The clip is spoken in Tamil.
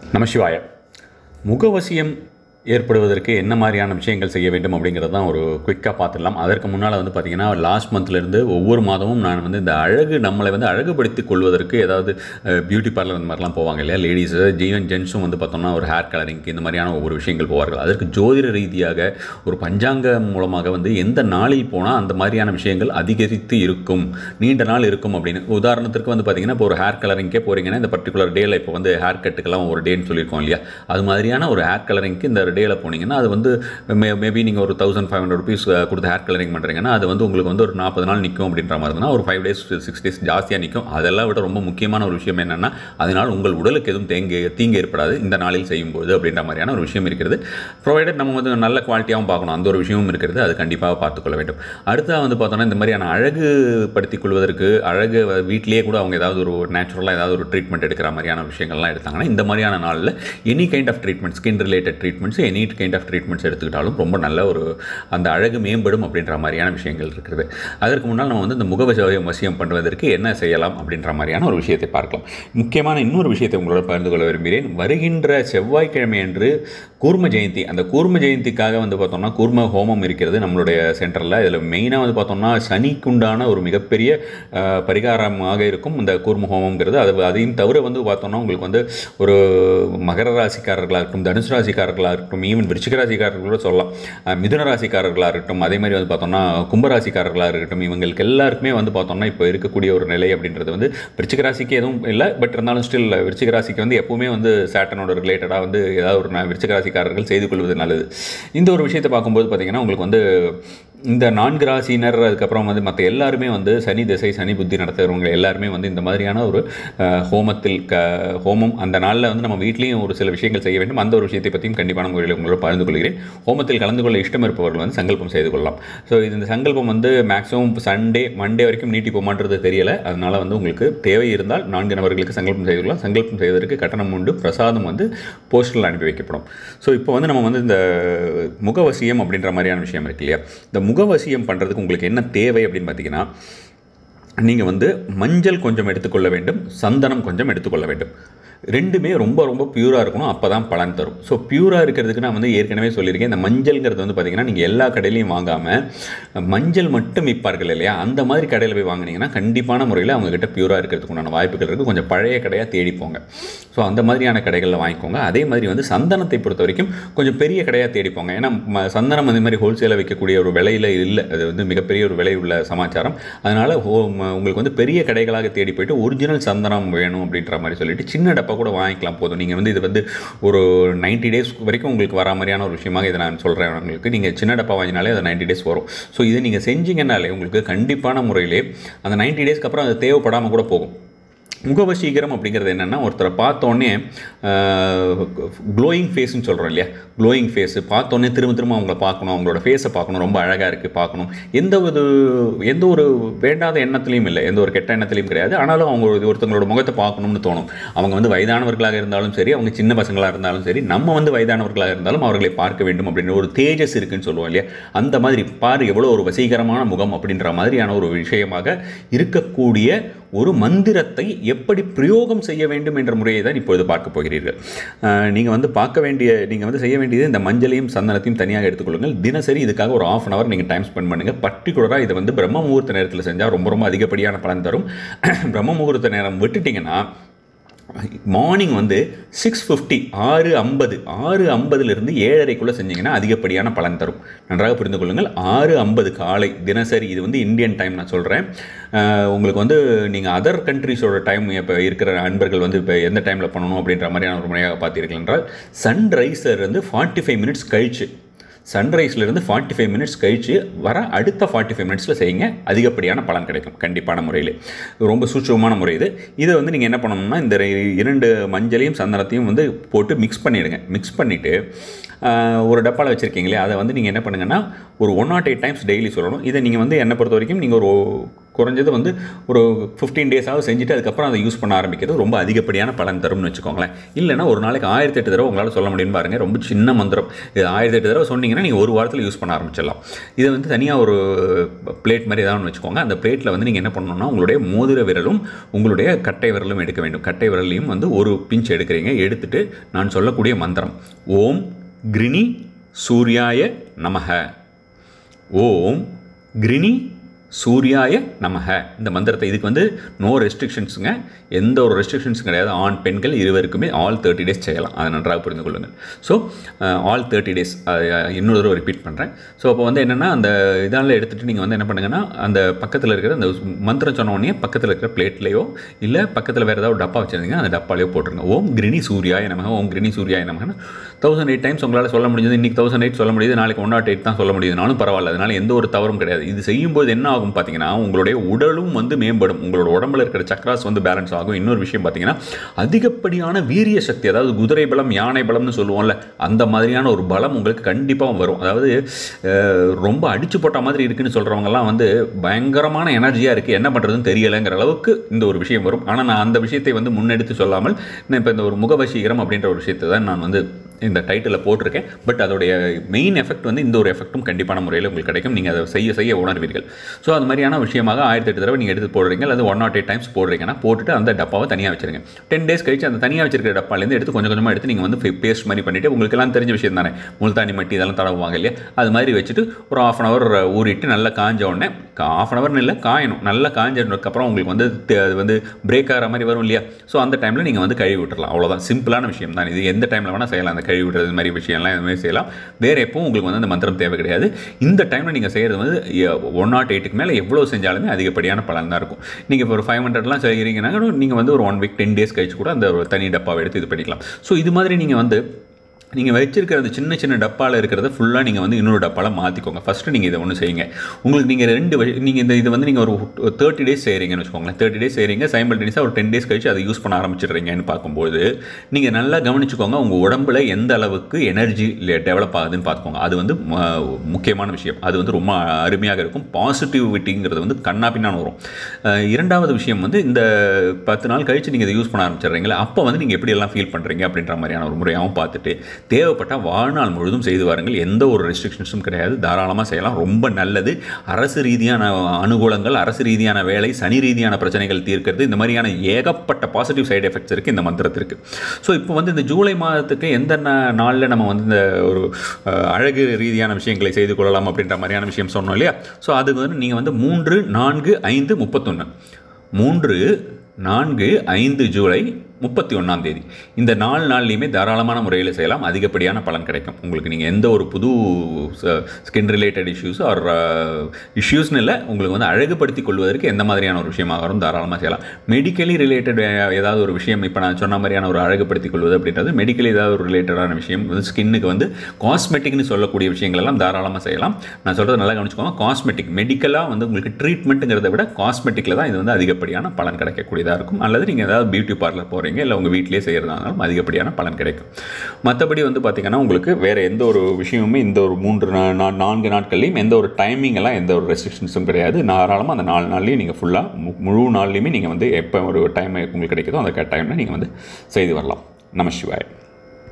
நமசிவாய முகவசியம் ஏற்படுவதற்கு என்ன மாதிரியான விஷயங்கள் செய்ய வேண்டும் அப்படிங்கிறது தான் ஒரு குயிக்காக பார்த்துடலாம் அதற்கு முன்னால் வந்து பார்த்திங்கன்னா லாஸ்ட் மந்த்லேருந்து ஒவ்வொரு மாதமும் நான் வந்து இந்த அழகு நம்மளை வந்து அழகுபடுத்திக் கொள்வதற்கு ஏதாவது பியூட்டி பார்லர் அந்த மாதிரிலாம் போவாங்க இல்லையா லேடிஸு ஜீவன் ஜென்ஸும் வந்து பார்த்தோம்னா ஒரு ஹேர் கலரிங்க்கு இந்த மாதிரியான ஒவ்வொரு விஷயங்கள் போவார்கள் அதற்கு ஜோதிட ரீதியாக ஒரு பஞ்சாங்கம் மூலமாக வந்து எந்த நாளில் போனால் அந்த மாதிரியான விஷயங்கள் அதிகரித்து இருக்கும் நீண்ட நாள் இருக்கும் அப்படின்னு உதாரணத்திற்கு வந்து பார்த்திங்கன்னா இப்போ ஒரு ஹேர் கலரிங்கே போகிறீங்கன்னா இந்த பர்டிகுலர் டேயில் இப்போ வந்து ஹேர் கட்டுக்கெல்லாம் ஒரு டேன்னு சொல்லியிருக்கோம் இல்லையா அது மாதிரியான ஒரு ஹேர் கலரிங்க்கு இந்த டேயில் போனீங்கன்னா அது வந்து மே மேபி நீங்கள் ஒரு தௌசண்ட் ஃபைவ் ஹண்ட்ரட் ருபீஸ் கொடுத்து ஹேர் கலரிங் பண்ணுறீங்கன்னா அது வந்து உங்களுக்கு வந்து ஒரு நாற்பது நாள் நிற்கும் அப்படின்ற மாதிரி இருந்தால் ஒரு ஃபைவ் டேஸ் சிக்ஸ் டேஸ் ஜாஸ்தியாக நிற்கும் அதெல்லாம் விட ரொம்ப முக்கியமான ஒரு விஷயம் என்னென்னா அதனால் உங்கள் உடலுக்கு எதுவும் தேங்கு தீங்கு ஏற்படாது இந்த நாளில் செய்யும்போது அப்படின்ற மாதிரியான ஒரு விஷயம் இருக்கிறது ப்ரொவைடட் நம்ம வந்து நல்ல குவாலிட்டியாகவும் பார்க்கணும் அந்த ஒரு விஷயமும் இருக்கிறது அது கண்டிப்பாக பார்த்துக்கொள்ள வேண்டும் அடுத்ததாக வந்து பார்த்தோன்னா இந்த மாதிரியான அழகுபடுத்திக் கொள்வதற்கு அழகு வீட்டிலேயே கூட அவங்க ஏதாவது ஒரு நேச்சுரலாக ஏதாவது ஒரு ட்ரீட்மெண்ட் எடுக்கிற மாதிரியான விஷயங்கள்லாம் எடுத்தாங்கன்னா இந்த மாதிரியான நாளில் any kind of treatment skin related treatments any kind of treatments எடுத்துக்கிட்டாலும் ரொம்ப நல்ல ஒரு அந்த அழகு மேம்படும் அப்படின்ற மாதிரியான விஷயங்கள் இருக்குது அதற்கு முன்னால் நம்ம வந்து இந்த முகவசியம் வசியம் பண்ணுவதற்கு என்ன செய்யலாம் அப்படின்ற மாதிரியான ஒரு விஷயத்தை பார்க்கலாம் முக்கியமான இன்னொரு விஷயத்தை உங்களோட பகிர்ந்து கொள்ள விரும்புகிறேன் வருகின்ற செவ்வாய்க்கிழமை அன்று கூர்ம ஜெயந்தி அந்த கூர்ம ஜெயந்திக்காக வந்து பார்த்தோம்னா கூர்ம ஹோமம் இருக்கிறது நம்மளுடைய சென்டரில் இதில் மெயினாக வந்து பார்த்தோம்னா சனிக்குண்டான ஒரு மிகப்பெரிய அஹ், பரிகாரமாக இருக்கும் இந்த கூர்ம ஹோமம்ங்கிறது அது அதையும் தவிர வந்து பார்த்தோம்னா உங்களுக்கு வந்து ஒரு மகர ராசிக்காரர்களாக இருக்கட்டும் தனுசு ராசிக்காரர்களாக இருக்கட்டும் ஈவன் விருச்சிக ராசிக்காரர்கள் கூட சொல்லலாம் அஹ், மிதுன ராசிக்காரர்களாக இருக்கட்டும் அதே மாதிரி வந்து பார்த்தோம்னா கும்பராசிக்காரர்களாக இருக்கட்டும் இவங்களுக்கு எல்லாருக்குமே வந்து பார்த்தோம்னா இப்போ இருக்கக்கூடிய ஒரு நிலை அப்படின்றது வந்து விருச்சிக ராசிக்கு எதுவும் இல்லை பட் இருந்தாலும் ஸ்டில் விருச்சிக ராசிக்கு வந்து எப்பவுமே வந்து சேட்டனோட ரிலேட்டடாக வந்து ஏதாவது ஒரு ந- விருச்சிக ராசிக்காரர்கள் செய்து கொள்வது நல்லது இந்த ஒரு விஷயத்தை பார்க்கும்போது பார்த்தீங்கன்னா உங்களுக்கு வந்து இந்த நான்கு ராசினர் அதுக்கப்புறம் வந்து மற்ற எல்லாருமே வந்து சனி திசை சனி புத்தி நடத்துகிறவங்க எல்லாருமே வந்து இந்த மாதிரியான ஒரு அஹ், ஹோமத்தில் க ஹோமம் அந்த நாளில் வந்து நம்ம வீட்லேயும் ஒரு சில விஷயங்கள் செய்ய வேண்டும் அந்த ஒரு விஷயத்தை பற்றியும் கண்டிப்பான முறையில் உங்களோட பகிர்ந்து கொள்கிறேன் ஹோமத்தில் கலந்து கொள்ள இஷ்டம் இருப்பவர்கள் வந்து சங்கல்பம் செய்து கொள்ளலாம் ஸோ இந்த சங்கல்பம் வந்து மேக்ஸிமம் சண்டே மண்டே வரைக்கும் நீட்டிப்போமான்றது தெரியலை அதனால் வந்து உங்களுக்கு தேவை இருந்தால் நான்கு நபர்களுக்கு சங்கல்பம் செய்து கொள்ளலாம் சங்கல்பம் செய்வதற்கு கட்டணம் உண்டு பிரசாதம் வந்து போஸ்டரில் அனுப்பி வைக்கப்படும் ஸோ இப்போ வந்து நம்ம வந்து இந்த முகவசியம் அப்படின்ற மாதிரியான விஷயம் இருக்கு இல்லையா இந்த முகவசியம் பண்ணுறதுக்கு உங்களுக்கு என்ன தேவை அப்படின்னு பார்த்தீங்கன்னா நீங்கள் வந்து மஞ்சள் கொஞ்சம் எடுத்துக்கொள்ள வேண்டும் சந்தனம் கொஞ்சம் எடுத்துக்கொள்ள வேண்டும் ரெண்டுமே ரொம்ப ரொம்ப பியூராக இருக்கணும் அப்போ தான் பலன் தரும் ஸோ பியூராக இருக்கிறதுக்கு நான் வந்து ஏற்கனவே சொல்லியிருக்கேன் இந்த மஞ்சள்ங்கிறது வந்து பார்த்திங்கன்னா நீங்கள் எல்லா கடையிலையும் வாங்காமல் மஞ்சள் மட்டும் விற்பார்கள் இல்லையா அந்த மாதிரி கடையில் போய் வாங்குனீங்கன்னா கண்டிப்பான முறையில் அவங்கக்கிட்ட பியூராக இருக்கிறதுக்கு உண்டான வாய்ப்புகள் இருக்குது கொஞ்சம் பழைய கடையாக தேடி போங்க ஸோ அந்த மாதிரியான கடைகளில் வாங்கிக்கோங்க அதே மாதிரி வந்து சந்தனத்தை பொறுத்த வரைக்கும் கொஞ்சம் பெரிய கடையாக தேடி போங்க ஏன்னா ம- சந்தனம் அந்த மாதிரி ஹோல்சேலாக விற்கக்கூடிய ஒரு விலையில் இல்லை அது வந்து மிகப்பெரிய ஒரு விலை உள்ள சமாச்சாரம் அதனால் ஹோ ம- உங்களுக்கு வந்து பெரிய கடைகளாக தேடி போயிட்டு ஒரிஜினல் சந்தனம் வேணும் அப்படின்ற மாதிரி சொல்லிட்டு சின்ன டப்பா கூட வாங்கிக்கலாம் போதும் நீங்கள் வந்து இது வந்து ஒரு 90 டேஸ் வரைக்கும் உங்களுக்கு வர மாதிரியான ஒரு விஷயமாக இதை நான் சொல்கிறேன் உங்களுக்கு நீங்கள் சின்ன டப்பா வாங்கினாலே அது 90 டேஸ் வரும் ஸோ இதை நீங்கள் செஞ்சீங்கன்னாலே உங்களுக்கு கண்டிப்பான முறையிலே அந்த 90 டேஸ்க்கு அப்புறம் அது தேவைப்படாமல் கூட போகும் முகவசீகரம் அப்படிங்கிறது என்னென்னா ஒருத்தரை பார்த்தோன்னே க்ளோயிங் ஃபேஸ்னு சொல்கிறோம் இல்லையா க்ளோயிங் ஃபேஸு பார்த்தோன்னே திரும்ப திரும்ப அவங்கள பார்க்கணும் அவங்களோட ஃபேஸை பார்க்கணும் ரொம்ப அழகாக இருக்குது பார்க்கணும் எந்த ஒரு எந்த ஒரு வேண்டாத எண்ணத்துலையும் இல்லை எந்த ஒரு கெட்ட எண்ணத்துலையும் கிடையாது ஆனாலும் அவங்க ஒரு- ஒருத்தவங்களோட முகத்தை பார்க்கணும்னு தோணும் அவங்க வந்து வயதானவர்களாக இருந்தாலும் சரி அவங்க சின்ன பசங்களாக இருந்தாலும் சரி நம்ம வந்து வயதானவர்களாக இருந்தாலும் அவர்களை பார்க்க வேண்டும் அப்படின்ற ஒரு தேஜஸ் இருக்குன்னு சொல்லுவோம் இல்லையா அந்த மாதிரி பாரு எவ்வளோ ஒரு வசீகரமான முகம் அப்படின்ற மாதிரியான ஒரு விஷயமாக இருக்கக்கூடிய ஒரு மந்திரத்தை எப்படி பிரயோகம் செய்ய வேண்டும் என்ற முறையை தான் இப்பொழுது பார்க்க போகிறீர்கள் நீங்கள் வந்து பார்க்க வேண்டிய நீங்கள் வந்து செய்ய வேண்டியது இந்த மஞ்சளையும் சந்தனத்தையும் தனியாக எடுத்துக்கொள்ளுங்கள் தினசரி இதுக்காக ஒரு ஆஃப் அன் ஹவர் நீங்கள் டைம் ஸ்பெண்ட் பண்ணுங்கள் பர்டிகுலராக இதை வந்து பிரம்ம முகூர்த்த நேரத்தில் செஞ்சால் ரொம்ப ரொம்ப அதிகப்படியான பலன் தரும் பிரம்ம முகூர்த்த நேரம் விட்டுட்டிங்கன்னா மார்னிங் வந்து சிக்ஸ் ஃபிஃப்டி ஆறு ஐம்பது ஆறு ஐம்பதுலேருந்து ஏழரைக்குள்ளே செஞ்சீங்கன்னா அதிகப்படியான பலன் தரும் நன்றாக புரிந்து கொள்ளுங்கள் ஆறு ஐம்பது காலை தினசரி இது வந்து இந்தியன் டைம் நான் சொல்கிறேன் உங்களுக்கு வந்து நீங்கள் அதர் கண்ட்ரிஸோட டைம் இப்போ இருக்கிற அன்பர்கள் வந்து இப்போ எந்த டைமில் பண்ணணும் அப்படின்ற மாதிரியான ஒரு முறையாக பார்த்தீர்கள் என்றால் சன்ரைசர் வந்து ஃபார்ட்டி ஃபைவ் மினிட்ஸ் கழிச்சு சன்ரைஸ்லேருந்து ஃபார்ட்டி ஃபைவ் மினிட்ஸ் கழிச்சு வர அடுத்த ஃபார்ட்டி ஃபைவ் மினிட்ஸில் செய்யுங்க அதிகப்படியான பலன் கிடைக்கும் கண்டிப்பான முறையில் இது ரொம்ப சூட்சமான முறை இது இதை வந்து நீங்கள் என்ன பண்ணணும்னா இந்த ரெ- இரண்டு மஞ்சளையும் சந்தனத்தையும் வந்து போட்டு மிக்ஸ் பண்ணிவிடுங்க மிக்ஸ் பண்ணிவிட்டு ஒரு டப்பாவில் வச்சுருக்கீங்களே அதை வந்து நீங்கள் என்ன பண்ணுங்கன்னா ஒரு one naught eight times daily சொல்லணும் இதை நீங்கள் வந்து என்னை பொறுத்த வரைக்கும் நீங்கள் ஒரு குறைஞ்சது வந்து ஒரு ஃபிஃப்டீன் டேஸாவது செஞ்சுட்டு அதுக்கப்புறம் அதை யூஸ் பண்ண ஆரம்பிக்கிறது ரொம்ப அதிகப்படியான பலன் தரும்னு வச்சுக்கோங்களேன் இல்லைன்னா ஒரு நாளைக்கு ஆயிரத்தி எட்டு தடவை உங்களால் சொல்ல முடியும்னு பாருங்கள் ரொம்ப சின்ன மந்திரம் இது ஆயிரத்தி எட்டு தடவை சொன்னீங்கன்னா நீங்கள் ஒரு வாரத்தில் யூஸ் பண்ண ஆரம்பிச்சிடலாம் இதை வந்து தனியாக ஒரு பிளேட் மாதிரி ஏதாவது ஒன்று வச்சுக்கோங்க அந்த பிளேட்டில் வந்து நீங்கள் என்ன பண்ணணும்னா உங்களுடைய மோதிர விரலும் உங்களுடைய கட்டை விரலும் எடுக்க வேண்டும் கட்டை விரலையும் வந்து ஒரு பிஞ்ச் எடுக்கிறீங்க எடுத்துட்டு நான் சொல்லக்கூடிய மந்திரம் ஓம் கிரினி சூர்யாய நமக ஓம் கிரினி சூர்யாய நமக இந்த மந்திரத்தை இதுக்கு வந்து நோ ரெஸ்ட்ரிக்ஷன்ஸுங்க எந்த ஒரு ரெஸ்ட்ரிக்ஷன்ஸும் கிடையாது ஆண் பெண்கள் இருவருக்குமே ஆல் தேர்ட்டி டேஸ் செய்யலாம் அதை நன்றாக புரிந்து கொள்ளுங்கள் ஸோ ஆல் தேர்ட்டி டேஸ் இன்னொரு தடவை ரிப்பீட் பண்ணுறேன் ஸோ அப்போ வந்து என்னென்னா அந்த இதெல்லாம் எடுத்துகிட்டு நீங்கள் வந்து என்ன பண்ணுங்கன்னா அந்த பக்கத்தில் இருக்கிற அந்த மந்திரம் சொன்ன உடனே பக்கத்தில் இருக்கிற பிளேட்லேயோ இல்லை பக்கத்தில் வேறு ஏதாவது ஒரு டப்பா வச்சுருந்தீங்கன்னா அந்த டப்பாலேயோ போட்டுருங்க ஓம் கிரினி சூர்யாய நமக ஓம் கிரினி சூர்யாய நமகன்னு தௌசண்ட் எயிட் டைம்ஸ் உங்களால் சொல்ல முடிஞ்சது இன்றைக்கி தௌசண்ட் எயிட் சொல்ல முடியுது நாளைக்கு ஒன் நாட் எயிட் தான் சொல்ல முடியுதுனாலும் பரவாயில்ல அதனால் எந்த ஒரு தவறும் கிடையாது இது செய்யும்போது என்ன ஆகும் பார்த்தீங்கன்னா உங்களுடைய உடலும் வந்து மேம்படும் உங்களோட உடம்புல இருக்கிற சக்ராஸ் வந்து பேலன்ஸ் ஆகும் இன்னொரு விஷயம் பார்த்தீங்கன்னா அதிகப்படியான வீரிய சக்தி அதாவது குதிரை பலம் யானை பலம்னு சொல்லுவோம்ல அந்த மாதிரியான ஒரு பலம் உங்களுக்கு கண்டிப்பாக வரும் அதாவது அஹ், ரொம்ப அடிச்சு போட்ட மாதிரி இருக்குன்னு சொல்கிறவங்கலாம் வந்து பயங்கரமான எனர்ஜியாக இருக்குது என்ன பண்ணுறதுன்னு தெரியலைங்கிற அளவுக்கு இந்த ஒரு விஷயம் வரும் ஆனால் நான் அந்த விஷயத்தை வந்து முன்னெடுத்து சொல்லாமல் நான் இப்போ இந்த ஒரு முகவசீகரம் அப்படின்ற ஒரு விஷயத்தை தான் நான் வந்து இந்த டைட்டிலில் போட்டிருக்கேன் பட் அதோடைய மெயின் எஃபெக்ட் வந்து இந்த ஒரு எஃபெக்ட்டும் கண்டிப்பான முறையில் உங்களுக்கு கிடைக்கும் நீங்கள் அதை செய்ய செய்ய உணர்வீர்கள் ஸோ அது மாதிரியான விஷயமாக ஆயிரத்தி எட்டு தடவை நீங்கள் எடுத்து போடுறீங்க அல்லது ஒன் நாட் எயிட் டைம்ஸ் போடுறீங்கன்னா போட்டுட்டு அந்த டப்பாவை தனியாக வச்சிருங்க டென் டேஸ் கழிச்சு அந்த தனியாக வச்சிருக்கிற டப்பாலேருந்து எடுத்து கொஞ்சம் கொஞ்சமாக எடுத்து நீங்கள் வந்து பேஸ்ட் மாதிரி பண்ணிவிட்டு உங்களுக்கு எல்லாம் தெரிஞ்ச விஷயம் தானே முல்தானி மட்டி இதெல்லாம் தடவுவாங்க இல்லையா அது மாதிரி வச்சுட்டு ஒரு ஆஃப் அன் ஹவர் ஊறிட்டு நல்லா காஞ்ச உடனே ஆஃப் அன் ஹவர்னு இல்லை காயணும் நல்லா காஞ்சதுக்கப்புறம் உங்களுக்கு வந்து தே- அது வந்து பிரேக் ஆகிற மாதிரி வரும் இல்லையா ஸோ அந்த டைமில் நீங்கள் வந்து கழுவி விட்டுறலாம் அவ்வளோதான் சிம்பிளான விஷயம் தான் இது எந்த டைமில் வேணால் செய்யலாம் அந்த கழுவி விடுறது மாதிரி விஷயம்லாம் இது மாதிரி செய்யலாம் வேறு எப்பவும் உங்களுக்கு வந்து அந்த மந்திரம் தேவை கிடையாது இந்த டைமில் நீங்கள் செய்கிறது வந்து ஒன் நாட் எயிட்டுக்கு மேலே எவ்வளோ செஞ்சாலுமே அதிகப்படியான பலன் தான் இருக்கும் நீங்கள் இப்போ ஒரு ஃபைவ் ஹண்ட்ரட்லாம் செய்கிறீங்கன்னா நீங்கள் வந்து ஒரு ஒன் வீக் டென் டேஸ் கழிச்சு கூட அந்த ஒரு தனி டப்பாவை எடுத்து இது பண்ணிக்கலாம் ஸோ இது மாதிரி நீங்கள் வந்து நீங்கள் வச்சிருக்கிற அந்த சின்ன சின்ன டப்பாவில் இருக்கிறத ஃபுல்லாக நீங்கள் வந்து இன்னொரு டப்பாவில் மாற்றிக்கோங்க ஃபஸ்ட்டு நீங்கள் இதை ஒன்று செய்யுங்க உங்களுக்கு நீங்கள் ரெண்டு நீங்கள் இந்த இது வந்து நீங்கள் ஒரு தேர்ட்டி டேஸ் செய்கிறீங்கன்னு வச்சுக்கோங்களேன் தேர்ட்டி டேஸ் செய்கிறீங்க சைமல்டேனியஸாக ஒரு டென் டேஸ் கழிச்சு அதை யூஸ் பண்ண ஆரம்பிச்சிடுறீங்கன்னு பார்க்கும்போது நீங்கள் நல்லா கவனிச்சுக்கோங்க உங்கள் உடம்புல எந்த அளவுக்கு எனர்ஜி டெவலப் ஆகுதுன்னு பார்த்துக்கோங்க அது வந்து ம- முக்கியமான விஷயம் அது வந்து ரொம்ப அருமையாக இருக்கும் பாசிட்டிவிட்டிங்கிறது வந்து கண்ணாப்பின்னான்னு வரும் அஹ் இரண்டாவது விஷயம் வந்து இந்த பத்து நாள் கழிச்சு நீங்கள் இதை யூஸ் பண்ண ஆரம்பிச்சிடுறீங்களா அப்போ வந்து நீங்கள் எப்படி எல்லாம் ஃபீல் பண்ணுறீங்க அப்படின்ற மாதிரியான ஒரு முறையாகவும் பார்த்துட்டு தேவைப்பட்டால் வாழ்நாள் முழுதும் செய்து வாருங்கள் எந்த ஒரு ரெஸ்ட்ரிக்ஷன்ஸும் கிடையாது தாராளமாக செய்யலாம் ரொம்ப நல்லது அரசு ரீதியான அனுகூலங்கள் அரசு ரீதியான வேலை சனி ரீதியான பிரச்சனைகள் தீர்க்கிறது இந்த மாதிரியான ஏகப்பட்ட பாசிட்டிவ் சைடு எஃபெக்ட்ஸ் இருக்குது இந்த மந்திரத்திற்கு ஸோ இப்போ வந்து இந்த ஜூலை மாதத்துக்கு எந்த நா- நாளில் நம்ம வந்து இந்த ஒரு அஹ், அழகு ரீதியான விஷயங்களை செய்து கொள்ளலாம் அப்படின்ற மாதிரியான விஷயம் சொன்னோம் இல்லையா ஸோ அதுக்கு வந்து நீங்கள் வந்து மூன்று நான்கு ஐந்து முப்பத்தொன்று மூன்று நான்கு ஐந்து ஜூலை முப்பத்தி ஒன்றாம் தேதி இந்த நாலு நாள்லையுமே தாராளமான முறையில் செய்யலாம் அதிகப்படியான பலன் கிடைக்கும் உங்களுக்கு நீங்கள் எந்த ஒரு புது ஸ்கின் ரிலேட்டட் இஷ்யூஸ் ஆர் இஷ்யூஸ்னு இல்லை உங்களுக்கு வந்து அழகுபடுத்திக் கொள்வதற்கு எந்த மாதிரியான ஒரு விஷயமாக வரும் தாராளமாக செய்யலாம் மெடிக்கலி ரிலேட்டட் ஏதாவது ஒரு விஷயம் இப்போ நான் சொன்ன மாதிரியான ஒரு அழகுபடுத்திக் கொள்வது அப்படின்றது மெடிக்கலி ஏதாவது ஒரு ரிலேட்டடான விஷயம் வந்து ஸ்கின்னுக்கு வந்து காஸ்மெட்டிக்னு சொல்லக்கூடிய விஷயங்கள் எல்லாம் தாராளமாக செய்யலாம் நான் சொல்கிறது நல்லா கவனிச்சுக்கோங்க காஸ்மெட்டிக் மெடிக்கலாக வந்து உங்களுக்கு ட்ரீட்மெண்ட்டுங்கிறத விட காஸ்மெட்டிக்கில் தான் இது வந்து அதிகப்படியான பலன் கிடைக்கக்கூடியதாக இருக்கும் அல்லது நீங்கள் ஏதாவது பியூட்டி பார்லர் போகிறீங்க இல்லை உங்கள் வீட்டிலேயே செய்கிறதா இருந்தாலும் அதிகப்படியான பலன் கிடைக்கும் மற்றபடி வந்து பார்த்திங்கன்னா உங்களுக்கு வேறு எந்த ஒரு விஷயமுமே இந்த ஒரு மூன்று நா- நா- நான்கு நாட்கள்லையும் எந்த ஒரு டைமிங் எல்லாம் எந்த ஒரு ரெஸ்ட்ரிக்ஷன்ஸும் கிடையாது தாராளமாக அந்த நாலு நாள்லையும் நீங்கள் ஃபுல்லாக முழு நாள்லையுமே நீங்கள் வந்து எப்போ ஒரு டைம் உங்களுக்கு கிடைக்குதோ அந்த டைமில் நீங்கள் வந்து செய்து வரலாம் நம சிவாய்